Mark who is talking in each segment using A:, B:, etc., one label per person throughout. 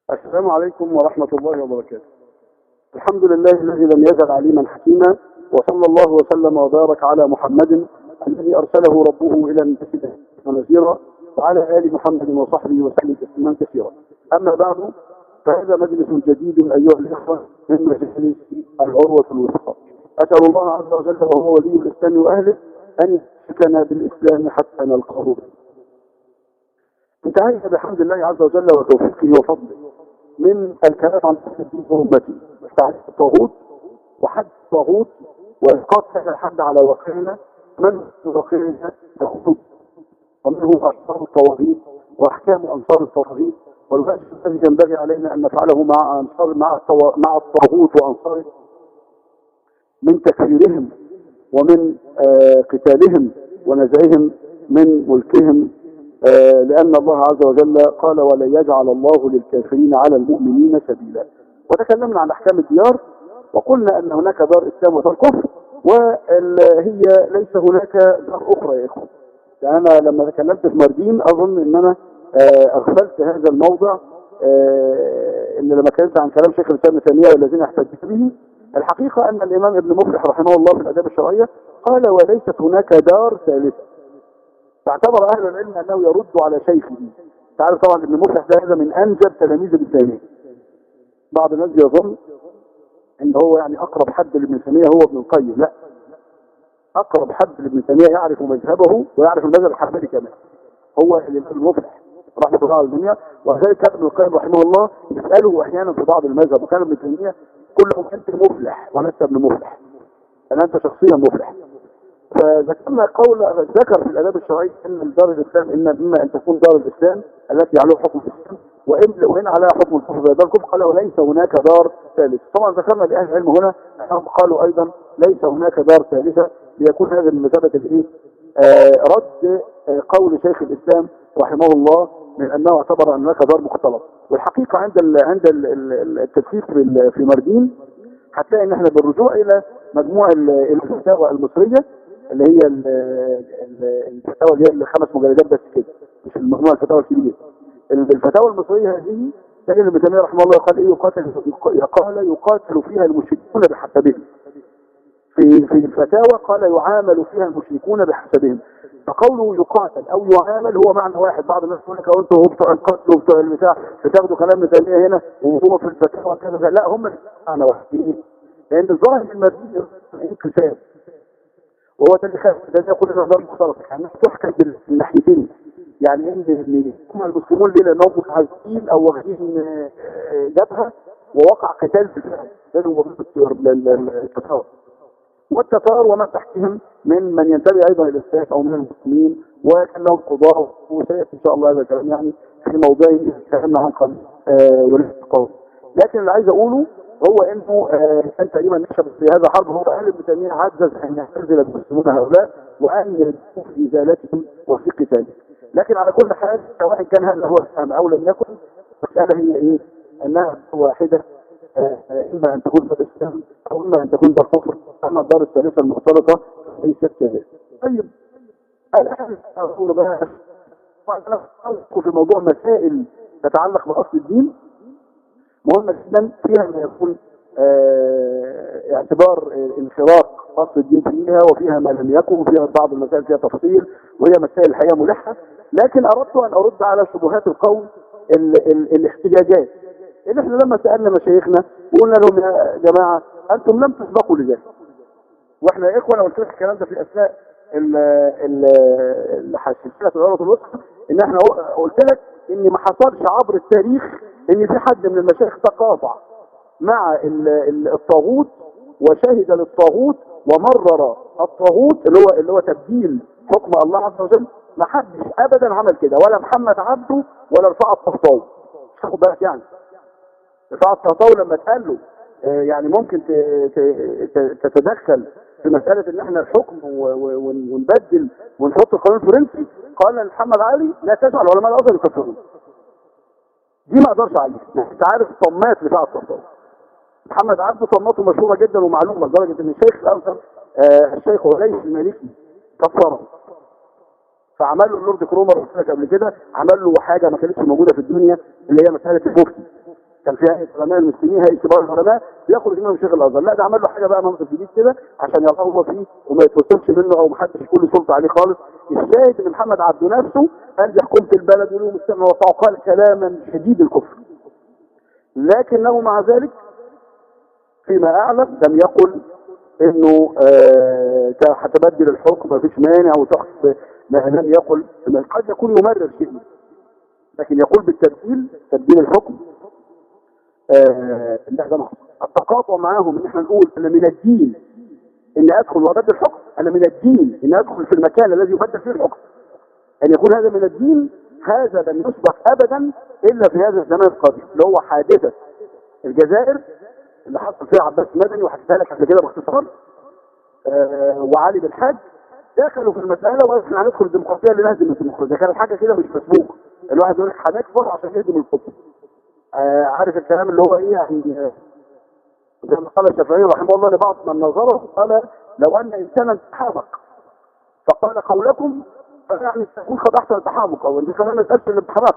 A: السلام عليكم ورحمة الله وبركاته الحمد لله الذي لم يزل عليما حكيما وصلى الله وسلم وبارك على محمد الذي أرسله ربه إلى الناس ونذيرا وعلى آل محمد وصحبه وسلم تسليما كثيرا أما بعد فهذا مجلس جديد أيها الإخوة من مجلس العروة الوثقى أسأل الله عز وجل وهو ولي الإسلام وأهله أن يمسكنا بالإسلام حتى نلقاه به انتهينا بحمد الله عز وجل وتوفيقه وفضله من الكلام عن الدين وامتي تعريف الطاغوت وحد الطاغوت واسقاط هذا الحد على واقعنا من واقعنا الحدود ومنه اشرار الطواغيت واحكام انصار الطواغيت والواجب الذي ينبغي علينا ان نفعله مع انصار مع الطوا... مع الطاغوت وانصاره من تكفيرهم ومن آه قتالهم ونزعهم من ملكهم آه لأن الله عز وجل قال ولن يجعل الله للكافرين على المؤمنين سبيلا وتكلمنا عن أحكام الديار وقلنا أن هناك دار إسلام ودار كفر وهي ليس هناك دار أخرى يا إخوة يعني أنا لما تكلمت في مردين أظن أن أنا آه أغفلت هذا الموضع آه إن لما اتكلمت عن كلام شيخ الإسلام ابن تيمية والذين احتجت به الحقيقة أن الإمام ابن مفلح رحمه الله في الآداب الشرعية قال وليست هناك دار ثالثة فاعتبر أهل العلم أنه يرد على شيخه تعرف طبعا ابن مفلح ده هذا من أنجب تلاميذ ابن تيمية بعض الناس يظن ان هو يعني اقرب حد لابن تيمية هو ابن القيم لا اقرب حد لابن تيمية يعرف مذهبه ويعرف المذهب الحنبلي كمان هو الامام المفلح رحمه الله على الجميع وذلك كان ابن القيم رحمه الله يساله احيانا في بعض المذهب وكان ابن تيمية كل لهم انت مفلح ولست ابن مفلح انا انت شخصيا مفلح فذكرنا قول ذكر في الاداب الشرعيه ان دار الاسلام ان اما ان تكون دار الاسلام التي عليها حكم الاسلام وان وان عليها حكم الكفر زي دار الكفر قال وليس هناك دار ثالث طبعا ذكرنا لاهل العلم هنا انهم قالوا ايضا ليس هناك دار ثالثه ليكون هذا بمثابه الايه آه رد آه قول شيخ الاسلام رحمه الله من انه اعتبر ان هناك دار مختلط والحقيقه عند ال عند ال التدقيق في في مردين هتلاقي ان احنا بالرجوع الى مجموع الفتاوى المصريه اللي هي الفتاوى اللي هي الخمس مجلدات بس كده مش المجموعه الفتاوى الكبيره الفتاوى المصريه هذه تجد ابن تيميه رحمه الله قال ايه يقاتل قال يقاتل فيها المشركون بحسبهم في في الفتاوى قال يعامل فيها المشركون بحسبهم فقوله يقاتل او يعامل هو معنى واحد بعض الناس يقول لك انتوا بتوع القتل وبتوع البتاع بتاخدوا كلام ابن تيميه هنا وهو في الفتاوى كذا لا هم معنى واحد لان الظاهر من المدينه انكساب وهو ده اللي خاف ده يقول النظام مختلط يعني تحكم بالناحيتين يعني ان هم المسلمون ليه لانهم متعزين او واخدين جبهه ووقع قتال بالفعل بينهم وبين التتار والتتار ومن تحتهم من من ينتمي ايضا الى الاسلام او من المسلمين وكان لهم قضاء وسياتي ان شاء الله هذا الكلام يعني في موضوع تكلمنا عن قبل وليس القول لكن اللي عايز اقوله هو انه آه كان تقريبا نشب في هذا حرب هو قال ابن تيميه عجز ان يعتزل المسلمون هؤلاء وان يدعوا في ازالتهم وفي قتالهم لكن على كل حال سواء كان هذا هو الفهم او لم يكن المساله هي ايه؟ انها واحده آه اما ان تكون دار الاسلام او اما ان تكون دار كفر اما الدار الثالثه المختلطه ليست كذلك. طيب الان اقول بقى في موضوع مسائل تتعلق باصل الدين مهمة جدا فيها ما يكون اه اعتبار انخراق فصل الدين فيها وفيها ما لم يكن وفيها بعض المسائل فيها تفصيل وهي مسائل الحقيقة ملحة لكن أردت أن أرد على شبهات القوم ال ال الاحتجاجات اللي احنا لما سألنا مشايخنا وقلنا لهم يا جماعة أنتم لم تسبقوا لذلك واحنا يا إخوة أنا قلت لك الكلام ده في أثناء السلسلة العروة الوسطى إن احنا قلت لك إن ما حصلش عبر التاريخ ان في حد من المشايخ تقاطع مع الطاغوت وشهد للطاغوت ومرر الطاغوت اللي هو اللي هو تبديل حكم الله عز وجل ما حدش ابدا عمل كده ولا محمد عبده ولا رفاعة الطهطاوي مش تاخد بالك يعني رفاعة الطهطاوي لما اتقال له يعني ممكن تتدخل في مسألة ان احنا الحكم ونبدل ونحط القانون الفرنسي قال لمحمد علي لا تجعل علماء الازهر يكفرون دي ما اقدرش عليها انت عارف طمات بتاع الطماط محمد عبده طماته مشهوره جدا ومعلومه لدرجه ان الشيخ الازهر آه الشيخ وليس المالكي كفره فعمل له اللورد كرومر قلت لك قبل كده عمل له حاجه ما كانتش موجوده في الدنيا اللي هي مساله المفتي كان في هيئه علماء المسلمين هيئه كبار العلماء بيخرج منهم شيخ الازهر لا ده عمل له حاجه بقى منصب جديد كده عشان يراه هو فيه وما يتوصلش منه او محدش يكون له سلطه عليه خالص الشاهد ان محمد عبده نفسه قال دي حكومه البلد ولهم السمع والطاعه قال كلاما شديد الكفر لكنه مع ذلك فيما اعلم لم يقل انه آه هتبدل الحكم ما فيش مانع وتحت ما لم يقل قد يكون يمرر شيء لكن يقول بالتبديل تبديل الحكم آه لا ده التقاطع معاهم ان احنا نقول ان من الدين ان ادخل وابدل الحكم انا من الدين ان ادخل في المكان الذي يبدل فيه الحكم ان يكون هذا من الدين هذا لم يسبق ابدا الا في هذا الزمان القريب اللي هو حادثه الجزائر اللي حصل فيها عباس مدني وحكيتها لك قبل كده باختصار آه وعلي بالحاج دخلوا في المساله واحنا هندخل الديمقراطيه اللي نهدم الديمقراطيه كانت حاجه كده مش مسبوقه الواحد يقول لك هنكفر عشان نهدم الحكم آه عارف الكلام اللي هو ايه يعني زي ما قال الشافعي رحمه الله لبعض من نظره قال لو ان انسانا تحابق فقال قولكم فيعني تكون قد احسن التحابق او دي كمان مساله الانتحابات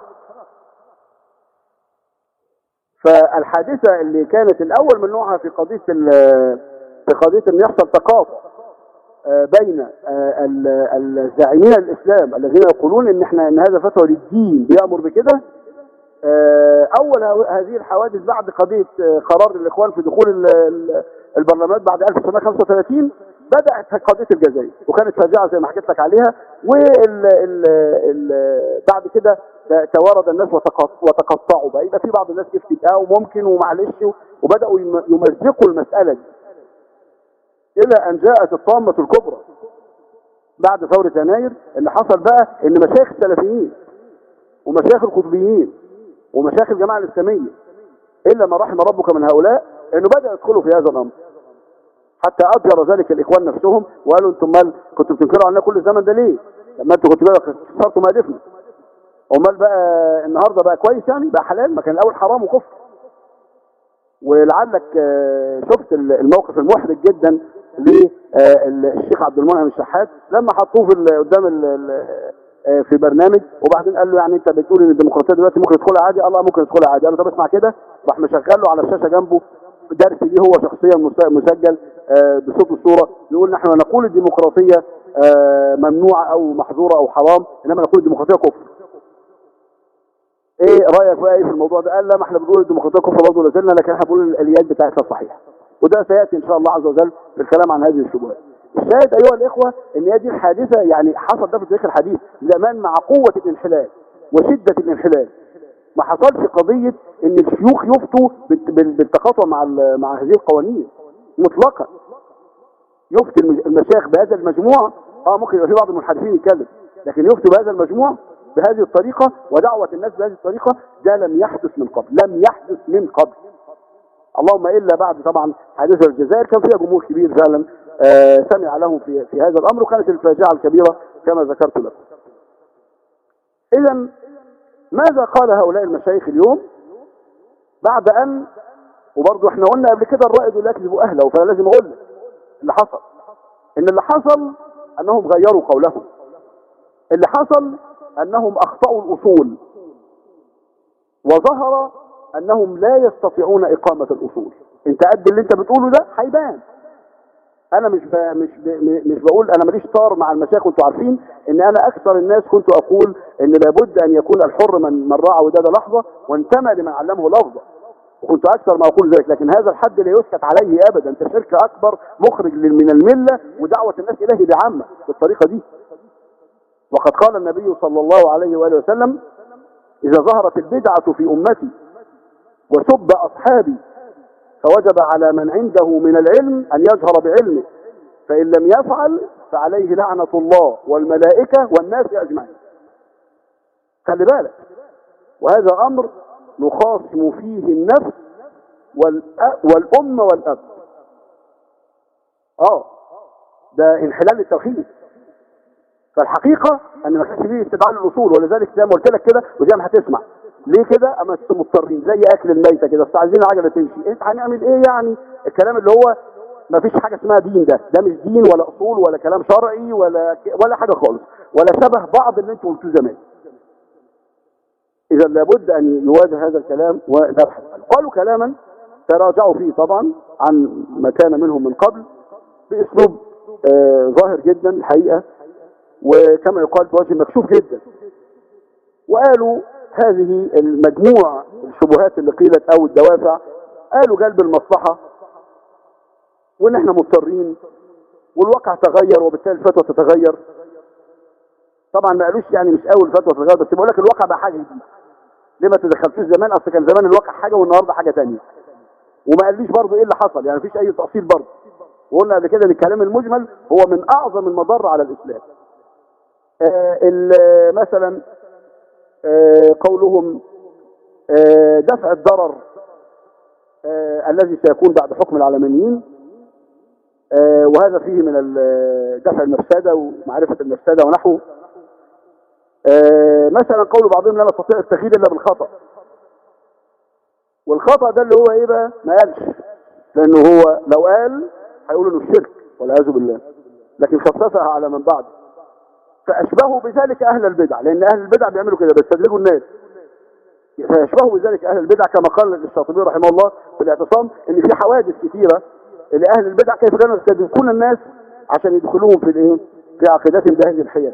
A: فالحادثه اللي كانت الاول من نوعها في قضيه في قضيه ان يحصل تقاطع بين الزاعمين الاسلام الذين يقولون ان احنا ان هذا فتوى للدين بيامر بكده اول هذه الحوادث بعد قضيه قرار الاخوان في دخول البرلمانات بعد 1935 بدات قضيه الجزائر وكانت فاجعه زي ما حكيت لك عليها وال ال ال بعد كده توارد الناس وتقطعوا بقى يبقى في بعض الناس يفتي اه وممكن ومعلش وبداوا يمزقوا المساله دي الى ان جاءت الطامه الكبرى بعد ثوره يناير اللي حصل بقى ان مشايخ السلفيين ومشايخ القطبيين ومشايخ الجماعه الاسلاميه الا ما رحم ربك من هؤلاء انه بدا يدخلوا في هذا الامر حتى اجر ذلك الاخوان نفسهم وقالوا انتم مال كنتوا بتنكروا عنا كل الزمن ده ليه؟ لما انتوا كنتوا بقى كسرتوا مهادفنا امال بقى النهارده بقى كويس يعني بقى حلال ما كان الاول حرام وكفر ولعلك شفت الموقف المحرج جدا للشيخ عبد المنعم الشحات لما حطوه في قدام في برنامج وبعدين قال له يعني انت بتقول ان الديمقراطيه دلوقتي ممكن تدخلها عادي الله ممكن تدخلها عادي قال له طب اسمع كده راح مشغل له على الشاشه جنبه درس ليه هو شخصيا مسجل بصوت وصوره يقول نحن نقول الديمقراطيه ممنوعه او محظوره او حرام انما نقول الديمقراطيه كفر ايه رايك بقى ايه في الموضوع ده قال لا ما احنا بنقول الديمقراطيه كفر برضه لازلنا لكن احنا بنقول الاليات بتاعتها صحيحه وده سياتي ان شاء الله عز وجل في الكلام عن هذه الشبهات الشاهد ايها الاخوه ان هذه الحادثه يعني حصل ده في التاريخ الحديث زمان مع قوه الانحلال وشده الانحلال ما حصلش قضيه ان الشيوخ يفتوا بالتقاطع مع مع هذه القوانين مطلقا يفتي المشايخ بهذا المجموع اه ممكن يبقى في بعض المنحرفين يتكلم لكن يفتوا بهذا المجموع بهذه الطريقه ودعوه الناس بهذه الطريقه ده لم يحدث من قبل لم يحدث من قبل اللهم الا بعد طبعا حادثه الجزائر كان فيها جمهور كبير فعلا آه سمع لهم في في هذا الامر وكانت الفاجعه الكبيره كما ذكرت لكم. اذا ماذا قال هؤلاء المشايخ اليوم بعد ان وبرضه احنا قلنا قبل كده الرائد لا يكذب اهله فانا لازم اقول لك اللي حصل ان اللي حصل انهم غيروا قولهم اللي حصل انهم اخطاوا الاصول وظهر انهم لا يستطيعون اقامه الاصول انت قد اللي انت بتقوله ده هيبان انا مش ب... مش ب... مش بقول انا ماليش طار مع المشايخ وانتوا عارفين ان انا اكثر الناس كنت اقول ان لابد ان يكون الحر من من راعى وداد لحظه وانتمى لمن علمه لفظه وكنت اكثر ما اقول ذلك لكن هذا الحد لا يسكت عليه ابدا انت شرك اكبر مخرج من المله ودعوه الناس اليه بعامه بالطريقه دي وقد قال النبي صلى الله عليه واله وسلم اذا ظهرت البدعه في امتي وسب اصحابي فوجب على من عنده من العلم ان يجهر بعلمه فان لم يفعل فعليه لعنه الله والملائكه والناس اجمعين خلي بالك وهذا امر نخاصم فيه النفس والأم والأب اه ده انحلال التوحيد فالحقيقة ان ما كانش فيه استدعاء للأصول ولذلك زي ما قلت لك كده وزي ما هتسمع ليه كده اما انتم مضطرين زي اكل الميتة كده بس عايزين العجلة تمشي انت هنعمل ايه يعني الكلام اللي هو ما فيش حاجة اسمها دين ده ده مش دين ولا اصول ولا كلام شرعي ولا ولا حاجة خالص ولا شبه بعض اللي انتوا قلتوه زمان اذا لابد ان يواجه هذا الكلام ونبحث عنه قالوا كلاما تراجعوا فيه طبعا عن ما كان منهم من قبل باسلوب آه ظاهر جدا الحقيقه وكما يقال بوجه مكشوف جدا وقالوا هذه المجموع الشبهات اللي قيلت او الدوافع قالوا جلب المصلحة وان احنا مضطرين والواقع تغير وبالتالي الفتوى تتغير طبعا ما قالوش يعني مش اول فتوى تتغير بس بقول لك الواقع بقى حاجه جديده ليه ما تدخلتوش زمان اصل كان زمان الواقع حاجه والنهارده حاجه ثانيه وما قاليش برضه ايه اللي حصل يعني مفيش اي تفصيل برضه وقلنا قبل كده ان الكلام المجمل هو من اعظم المضار على الاسلام آه مثلا آه قولهم آه دفع الضرر آه الذي سيكون بعد حكم العلمانيين آه وهذا فيه من دفع المفسدة ومعرفة المفسدة ونحوه آه مثلا قول بعضهم لا نستطيع التغيير إلا بالخطأ والخطأ ده اللي هو ايه بقى ما قالش لانه هو لو قال هيقول انه الشرك والعياذ بالله لكن خففها على من بعد فاشبهوا بذلك اهل البدع لان اهل البدع بيعملوا كده بيستدرجوا الناس فيشبهوا بذلك اهل البدع كما قال الشاطبي رحمه الله في الاعتصام ان في حوادث كثيره لاهل البدع كيف كانوا يستدركون الناس عشان يدخلوهم في الايه في عقيدتهم بهذه الحيل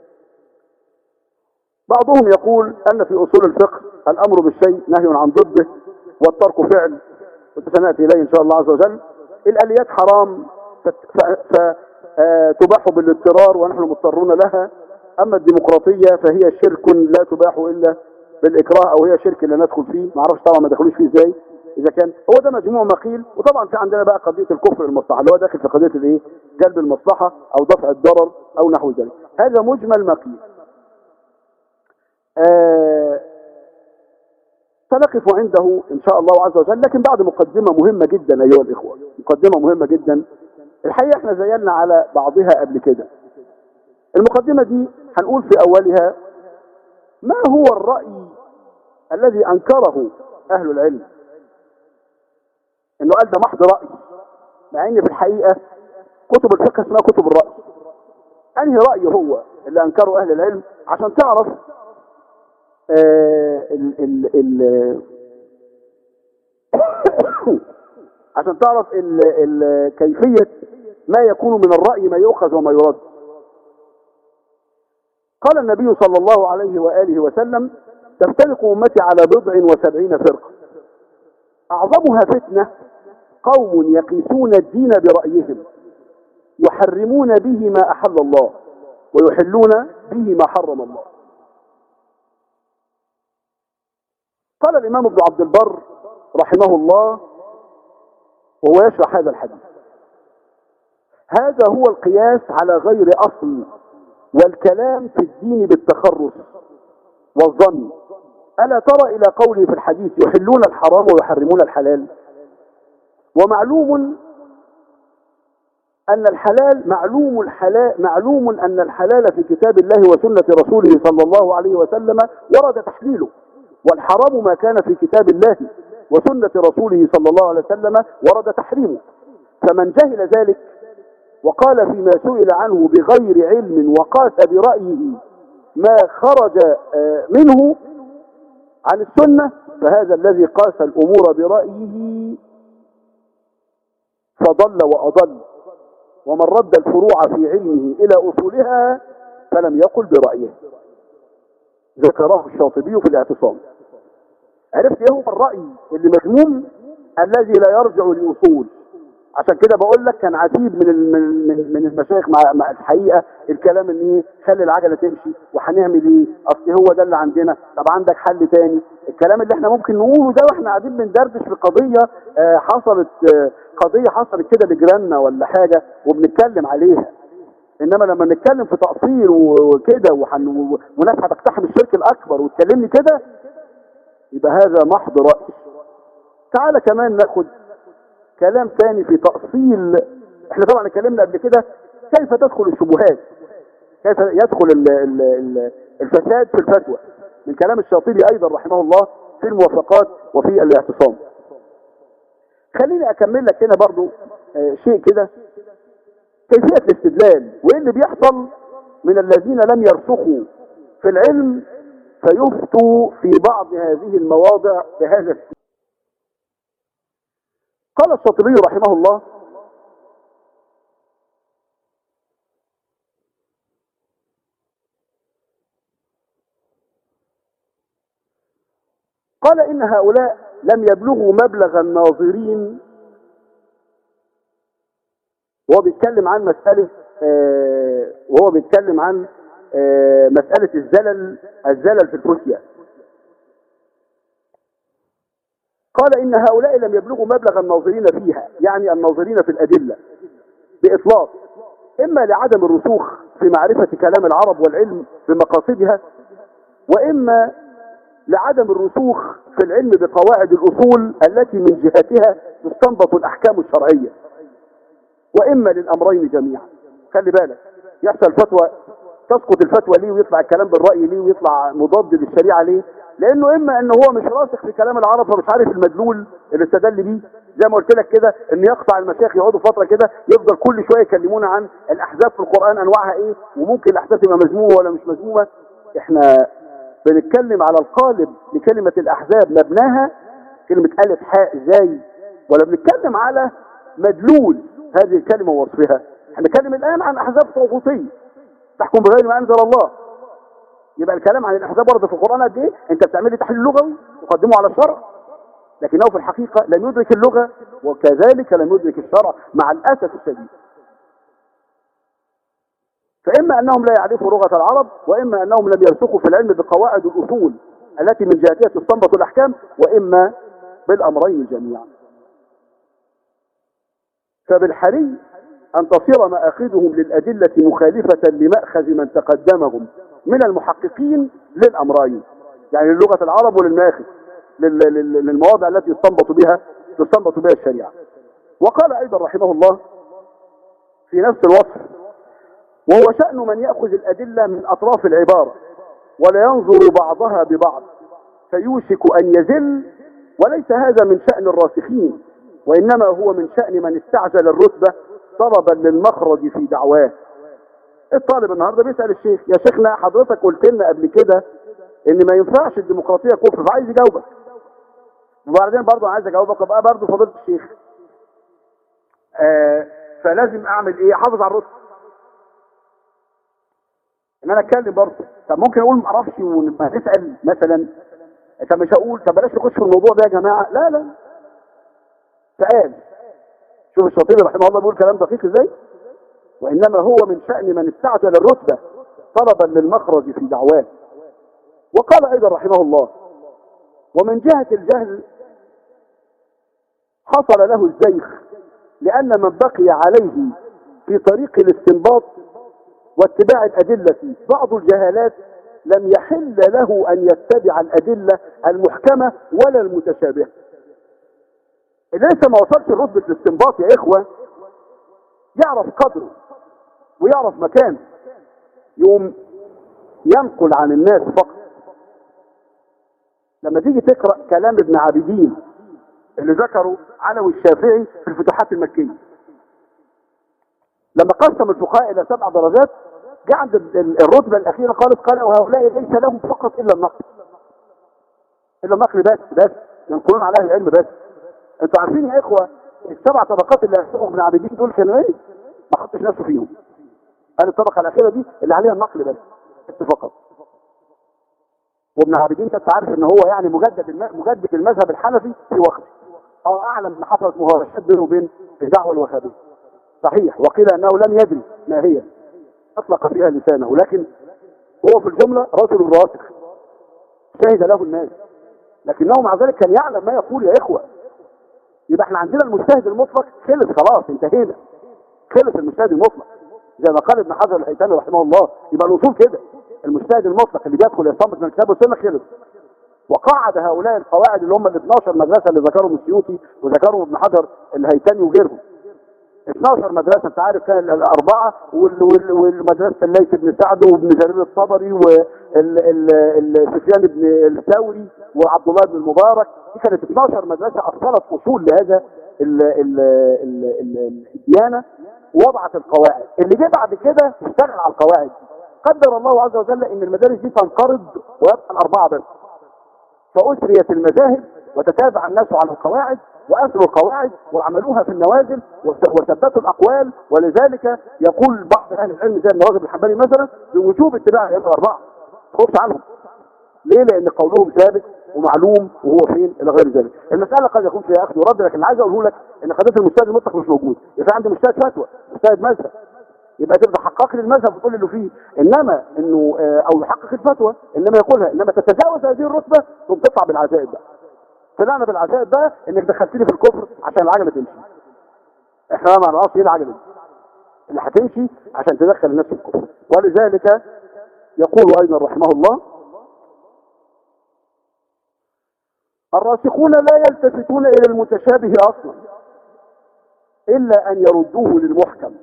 A: بعضهم يقول ان في اصول الفقه الامر بالشيء نهي عن ضده والترك فعل وسناتي اليه ان شاء الله عز وجل الاليات حرام فتباح بالاضطرار ونحن مضطرون لها اما الديمقراطيه فهي شرك لا تباح الا بالاكراه او هي شرك لا ندخل فيه ما اعرفش طبعا ما دخلوش فيه ازاي اذا كان هو ده مجموع ما قيل وطبعا في عندنا بقى قضيه الكفر المصلحه اللي هو داخل في قضيه الايه جلب المصلحه او دفع الضرر او نحو ذلك هذا مجمل ما قيل آه سنقف عنده ان شاء الله عز وجل لكن بعد مقدمه مهمه جدا ايها الاخوه مقدمه مهمه جدا الحقيقه احنا زينا على بعضها قبل كده المقدمه دي هنقول في اولها ما هو الراي الذي انكره اهل العلم انه قال ده محض رأي مع ان في الحقيقة كتب الفقه اسمها كتب الرأي انهي رأي هو اللي انكره اهل العلم عشان تعرف آه ال ال ال عشان تعرف ال ال كيفية ما يكون من الرأي ما يؤخذ وما يرد قال النبي صلى الله عليه وآله وسلم تفترق أمتي على بضع وسبعين فرقة أعظمها فتنة قوم يقيسون الدين برأيهم يحرمون به ما أحل الله ويحلون به ما حرم الله قال الإمام ابن عبد البر رحمه الله وهو يشرح هذا الحديث هذا هو القياس على غير أصل والكلام في الدين بالتخرص والظن ألا ترى إلى قوله في الحديث يحلون الحرام ويحرمون الحلال ومعلوم أن الحلال معلوم الحلال معلوم أن الحلال في كتاب الله وسنة رسوله صلى الله عليه وسلم ورد تحليله والحرام ما كان في كتاب الله وسنة رسوله صلى الله عليه وسلم ورد تحريمه فمن جهل ذلك وقال فيما سئل عنه بغير علم وقاس برأيه ما خرج منه عن السنة فهذا الذي قاس الأمور برأيه فضل وأضل ومن رد الفروع في علمه إلى أصولها فلم يقل برأيه ذكره الشاطبي في الاعتصام عرفت ايه هو الرأي اللي مذموم الذي لا يرجع لأصول عشان كده بقول لك كان عتيب من من من المشايخ مع, مع الحقيقه الكلام ان ايه خلي العجله تمشي وهنعمل ايه اصل هو ده اللي عندنا طب عندك حل تاني الكلام اللي احنا ممكن نقوله ده واحنا قاعدين بندردش في قضيه آه حصلت آه قضيه حصلت كده لجيراننا ولا حاجه وبنتكلم عليها انما لما نتكلم في تقصير وكده وحن وناس هتقتحم الشرك الاكبر وتكلمني كده يبقى هذا محض راي تعالى كمان ناخد كلام ثاني في تأصيل احنا طبعا اتكلمنا قبل كده كيف تدخل الشبهات كيف يدخل ال ال ال الفساد في الفتوى من كلام الشاطبي ايضا رحمه الله في الموافقات وفي الاعتصام خليني اكمل لك هنا برضو اه شيء كده كيفية الاستدلال وايه اللي بيحصل من الذين لم يرسخوا في العلم فيفتوا في بعض هذه المواضع بهذا السن قال الشاطبي رحمه الله قال إن هؤلاء لم يبلغوا مبلغ الناظرين وهو بيتكلم عن مسألة آه وهو بيتكلم عن آه مسألة الزلل الزلل في الفتية قال إن هؤلاء لم يبلغوا مبلغ الناظرين فيها يعني الناظرين في الأدلة بإطلاق إما لعدم الرسوخ في معرفة كلام العرب والعلم بمقاصدها وإما لعدم الرسوخ في العلم بقواعد الأصول التي من جهتها تستنبط الأحكام الشرعية وإما للأمرين جميعا خلي بالك يحصل فتوى تسقط الفتوى ليه ويطلع الكلام بالرأي ليه ويطلع مضاد للشريعة ليه لأنه إما أنه هو مش راسخ في كلام العرب فمش عارف المدلول اللي استدل بيه زي ما قلت لك كده ان يقطع المشايخ يقعدوا فترة كده يفضل كل شوية يكلمونا عن الأحزاب في القرآن أنواعها إيه وممكن الأحزاب تبقى مذمومة ولا مش مذمومة احنا بنتكلم على القالب لكلمة الأحزاب مبناها كلمة ألف حاء زي ولا بنتكلم على مدلول هذه الكلمة ووصفها احنا بنتكلم الآن عن أحزاب طاغوتية تحكم بغير ما أنزل الله يبقى الكلام عن الأحزاب ورد في القرآن قد إيه أنت بتعمل لي تحليل لغوي تقدمه على الشرع لكنه في الحقيقة لم يدرك اللغة وكذلك لم يدرك الشرع مع الأسف الشديد فإما أنهم لا يعرفوا لغة العرب وإما أنهم لم يرسخوا في العلم بقواعد الأصول التي من جهتها تستنبط الأحكام وإما بالأمرين جميعا فبالحري أن تصير مآخذهم للأدلة مخالفة لمأخذ من تقدمهم من المحققين للأمرين يعني للغة العرب وللمآخذ للمواضع التي يستنبط بها تستنبط بها الشريعة وقال أيضا رحمه الله في نفس الوصف وهو شأن من يأخذ الأدلة من أطراف العبارة ولا ينظر بعضها ببعض فيوشك أن يزل وليس هذا من شأن الراسخين وإنما هو من شأن من استعجل الرتبة طلبا للمخرج في دعواه الطالب النهاردة بيسأل الشيخ يا شيخنا حضرتك قلت لنا قبل كده ان ما ينفعش الديمقراطية كفر فعايز يجاوبك وبعدين برضه عايز اجاوبك وبقى برضه فضيلة الشيخ آه فلازم اعمل ايه احافظ على الرتبة ان انا اتكلم برضه طب ممكن اقول ما اعرفش ونبقى نسال مثلا طب مش هقول طب بلاش نخش في الموضوع ده يا جماعه لا لا فقال شوف الشاطبي رحمه الله بيقول كلام دقيق ازاي وانما هو من شان من استعجل الرتبه طلبا للمخرج في دعواه وقال ايضا رحمه الله ومن جهه الجهل حصل له الزيخ لان من بقي عليه في طريق الاستنباط واتباع الأدلة بعض الجهالات لم يحل له أن يتبع الأدلة المحكمة ولا المتشابهة اللي لسه ما وصلش لرتبة الاستنباط يا إخوة يعرف قدره ويعرف مكانه يوم ينقل عن الناس فقط لما تيجي تقرأ كلام ابن عابدين اللي ذكره علوي الشافعي في الفتوحات المكية لما قسم الفقهاء الى سبع درجات جاء عند الرتبه الاخيره قالت قال وهؤلاء ليس لهم فقط الا النقل الا النقل بس بس ينقلون على اهل العلم بس انتوا عارفين يا اخوه السبع طبقات اللي هيسوقوا ابن عابدين دول كانوا ايه؟ ما حطش نفسه فيهم قال الطبقه الاخيره دي اللي عليها النقل بس بس فقط وابن عابدين كنت عارف ان هو يعني مجدد الم... مجدد المذهب الحنفي في وقته او اعلم ان حصلت مهارشات بينه وبين الدعوه الوهابيه صحيح وقيل انه لم يدري ما هي اطلق فيها لسانه لكن هو في الجملة رجل راسخ شهد له الناس لكنه مع ذلك كان يعلم ما يقول يا اخوة يبقى احنا عندنا المجتهد المطلق خلص خلاص انتهينا خلص المجتهد المطلق زي ما قال ابن حجر الهيثمي رحمه الله يبقى الاصول كده المجتهد المطلق اللي بيدخل يستنبط من الكتاب والسنه خلص وقاعد هؤلاء القواعد اللي هم ال 12 مدرسه اللي ذكرهم السيوطي وذكرهم ابن حجر الهيثمي وغيرهم 12 مدرسة انت عارف كان الأربعة والمدرسة الليث بن سعد وابن جرير الطبري وسفيان بن الثوري وعبد الله بن المبارك دي كانت 12 مدرسة أصلت أصول لهذا الديانة وضعت القواعد اللي جه بعد كده اشتغل على القواعد قدر الله عز وجل ان المدارس دي تنقرض ويبقى الاربعه بس فاسريت المذاهب وتتابع الناس على القواعد واثروا القواعد وعملوها في النوازل وثبتوا الاقوال ولذلك يقول بعض اهل العلم زي النواظب الحنبلي مثلا بوجوب اتباع الائمه الاربعه خوفش عنهم ليه لان قولهم ثابت ومعلوم وهو فين الى غير ذلك المساله قد يكون فيها اخذ ورد لكن عايز اقوله لك ان قضيه المجتهد المطلق مش موجود يبقى عندي مجتهد فتوى مجتهد مذهب يبقى تبدا حقق لي المذهب وتقول اللي فيه انما انه آه، او يحقق الفتوى انما يقولها انما تتجاوز هذه الرتبه ثم تطلع بالعجائب بقى طلعنا بالعجائب بقى انك دخلتني في الكفر عشان العجله تمشي احنا ما نعرفش ايه العجله دي اللي هتمشي عشان تدخل الناس في الكفر ولذلك يقول ايضا رحمه الله الراسخون لا يلتفتون الى المتشابه اصلا الا ان يردوه للمحكم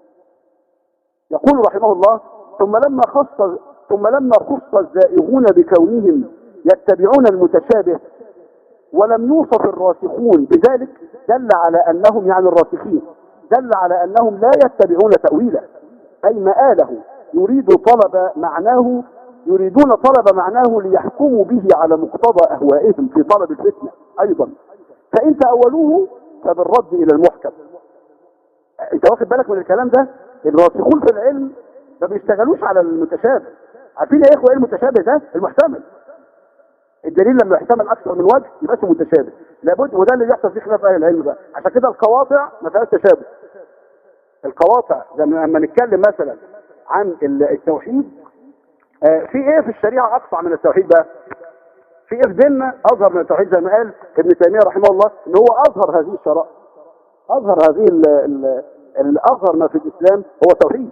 A: يقول رحمه الله ثم لما خص ثم لما خص الزائغون بكونهم يتبعون المتشابه ولم يوصف الراسخون بذلك دل على انهم يعني الراسخين دل على انهم لا يتبعون تأويله اي مآله يريد طلب معناه يريدون طلب معناه ليحكموا به على مقتضى اهوائهم في طلب الفتنة ايضا فان تأولوه فبالرد الى المحكم انت واخد بالك من الكلام ده الراسخون في العلم ما بيشتغلوش على المتشابه عارفين يا اخوه ايه المتشابه ده المحتمل الدليل لما يحتمل اكثر من وجه يبقى اسمه متشابه لابد وده اللي بيحصل فيه خلاف اهل العلم بقى عشان كده القواطع ما فيهاش تشابه القواطع لما نتكلم مثلا عن التوحيد آه، في ايه في الشريعه اقصى من التوحيد بقى في ايه في ديننا اظهر من التوحيد زي ما قال ابن تيميه رحمه الله ان هو اظهر هذه الشرائع اظهر هذه الاظهر ما في الاسلام هو التوحيد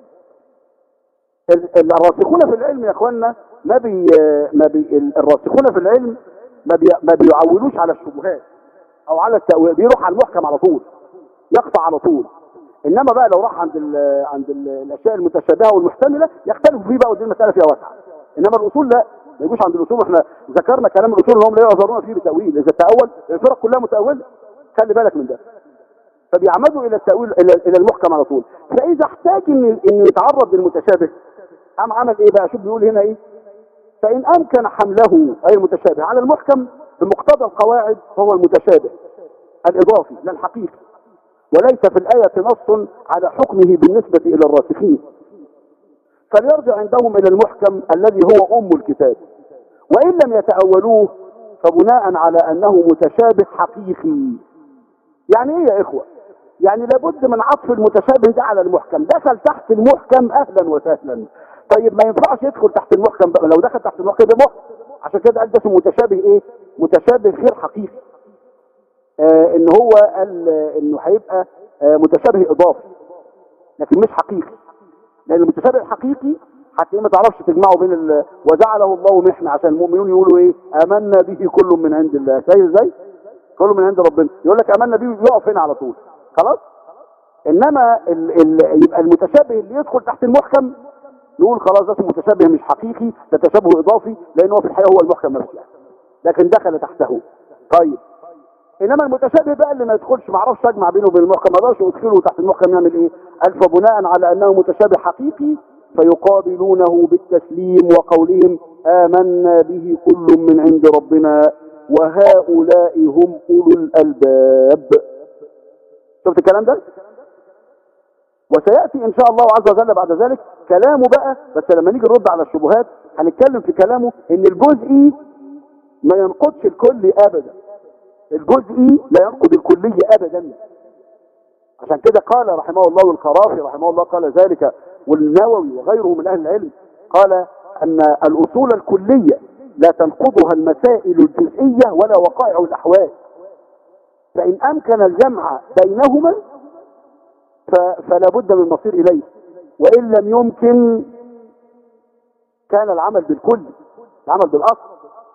A: الراسخون في العلم يا اخوانا ما بي ما بي الراسخون في العلم ما, بي ما بيعولوش على الشبهات او على التأويل بيروح على المحكم على طول يقطع على طول انما بقى لو راح عند ال عند ال الاشياء المتشابهه والمحتمله يختلف فيه بقى ودي المساله فيها واسعه انما الاصول لا ما يجوش عند الاصول احنا ذكرنا كلام الاصول انهم لا يظهرون فيه بتاويل اذا تاول الفرق كلها متاوله خلي بالك من ده فبيعمدوا الى التاويل الى الى المحكم على طول فاذا احتاج ان ان يتعرض للمتشابه قام عمل ايه بقى شوف بيقول هنا ايه فان امكن حمله اي المتشابه على المحكم بمقتضى القواعد فهو المتشابه الاضافي لا الحقيقي وليس في الآية نص على حكمه بالنسبة إلى الراسخين فليرجع عندهم إلى المحكم الذي هو أم الكتاب وإن لم يتأولوه فبناء على أنه متشابه حقيقي يعني إيه يا إخوة يعني لابد من عطف المتشابه ده على المحكم دخل تحت المحكم أهلا وسهلا طيب ما ينفعش يدخل تحت المحكم بقى لو دخل تحت المحكم ده محكم عشان كده قال ده متشابه ايه متشابه غير حقيقي آه ان هو قال انه هيبقى آه متشابه اضافي لكن مش حقيقي لان المتشابه الحقيقي حتى ما تعرفش تجمعه بين ال... وجعله الله محنة عشان المؤمنون يقولوا ايه امنا به كل من عند الله شايف ازاي كل من عند ربنا يقول لك امنا به يقف هنا على طول خلاص انما ال... ال... يبقى المتشابه اللي يدخل تحت المحكم نقول خلاص ده متشابه مش حقيقي ده تشابه اضافي لان هو في الحقيقه هو المحكم نفسه لكن دخل تحته طيب انما المتشابه بقى اللي ما يدخلش ما اعرفش اجمع بينه وبين المحكم ما اقدرش ادخله تحت المحكم يعمل ايه قال فبناء على انه متشابه حقيقي فيقابلونه بالتسليم وقولهم آمنا به كل من عند ربنا وهؤلاء هم أولو الألباب شفت الكلام ده وسيأتي إن شاء الله عز وجل بعد ذلك كلامه بقى بس لما نيجي نرد على الشبهات هنتكلم في كلامه إن الجزئي ما ينقضش الكلي أبدا الجزئي لا ينقض الكلي أبدا عشان كده قال رحمه الله والقرافي رحمه الله قال ذلك والنووي وغيره من أهل العلم قال أن الأصول الكلية لا تنقضها المسائل الجزئية ولا وقائع الأحوال فإن أمكن الجمع بينهما فلا بد من المصير إليه وإن لم يمكن كان العمل بالكل العمل بالأصل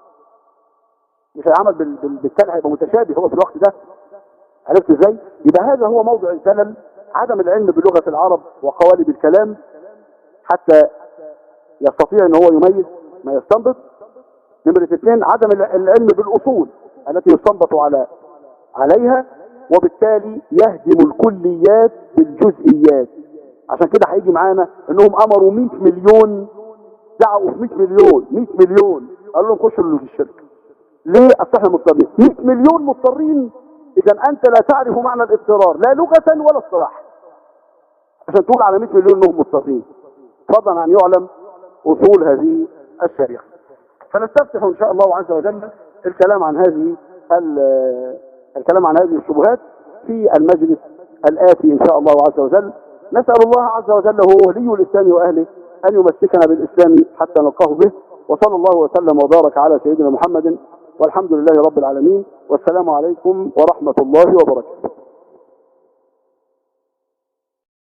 A: مش العمل بالتالي هيبقى متشابه هو في الوقت ده عرفت ازاي يبقى هذا هو موضع الزلل عدم العلم بلغة العرب وقوالب الكلام حتى يستطيع ان هو يميز ما يستنبط نمرة اثنين عدم العلم بالاصول التي يستنبط على عليها وبالتالي يهدم الكليات بالجزئيات عشان كده هيجي معانا انهم امروا 100 مليون دعوا في 100 مليون 100 مليون قالوا لهم خشوا اللي في الشرك ليه اصل احنا مضطرين 100 مليون مضطرين اذا انت لا تعرف معنى الاضطرار لا لغه ولا اصطلاح عشان تقول على 100 مليون انهم مضطرين فضلا عن يعلم اصول هذه الشريعه فنستفتح ان شاء الله عز وجل الكلام عن هذه ال- الكلام عن هذه الشبهات في المجلس الآتي إن شاء الله عز وجل نسأل الله عز وجل هو ولي الإسلام وأهله أن يمسكنا بالإسلام حتى نلقاه به وصلى الله وسلم وبارك على سيدنا محمد والحمد لله رب العالمين والسلام عليكم ورحمة الله وبركاته